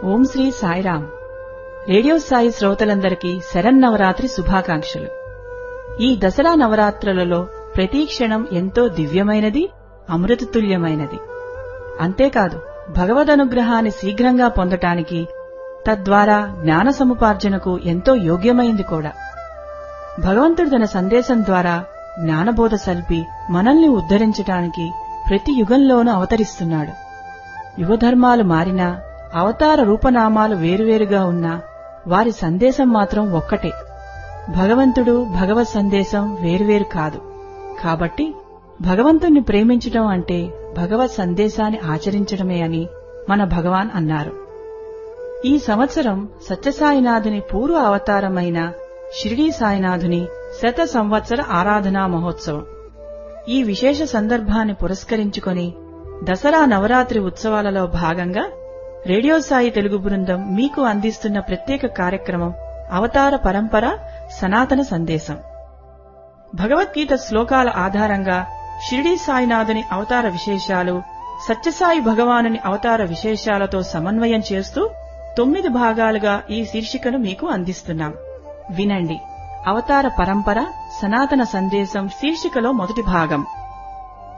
ఓం Shri Sairam radio Sai శ్రోతలందరికీ శరన్నవరాత్రి శుభాకాంక్షలు ఈ దసరా నవరాత్రులలో ప్రతి క్షణం ఎంతో దివ్యమైనది అమృతతుల్యమైనది అంతేకాదు భగవదనుగ్రహాన్ని శీఘ్రంగా పొందటానికి తద్వారా జ్ఞాన సముపార్జనకు ఎంతో యోగ్యమైంది కూడా భగవంతుడు తన సందేశం ద్వారా జ్ఞానబోధ సల్పి మనల్ని ఉద్ధరించటానికి ప్రతి యుగంలోనూ అవతరిస్తున్నాడు యుగధర్మాలు మారినా అవతార రూపనామాలు వేరువేరుగా ఉన్నా వారి సందేశం మాత్రం ఒక్కటే భగవంతుడు భగవత్ సందేశం వేరువేరు కాదు కాబట్టి భగవంతుణ్ణి ప్రేమించటం అంటే భగవత్ సందేశాన్ని ఆచరించడమే అని మన భగవాన్ అన్నారు ఈ సంవత్సరం సత్యసాయినాథుని పూర్వ అవతారమైన షిరిడీ సాయినాథుని శత సంవత్సర ఆరాధనా మహోత్సవం ఈ విశేష సందర్భాన్ని పురస్కరించుకొని దసరా నవరాత్రి ఉత్సవాలలో భాగంగా రేడియో సాయి తెలుగు బృందం మీకు అందిస్తున్న ప్రత్యేక కార్యక్రమం అవతార పరంపర సనాతన సందేశం భగవద్గీత శ్లోకాల ఆధారంగా షిరిడీ సాయినాథుని అవతార విశేషాలు సత్యసాయి భగవానుని అవతార విశేషాలతో సమన్వయం చేస్తూ తొమ్మిది భాగాలుగా ఈ శీర్షికను మీకు అందిస్తున్నాం వినండి అవతార పరంపర సనాతన సందేశం శీర్షికలో మొదటి భాగం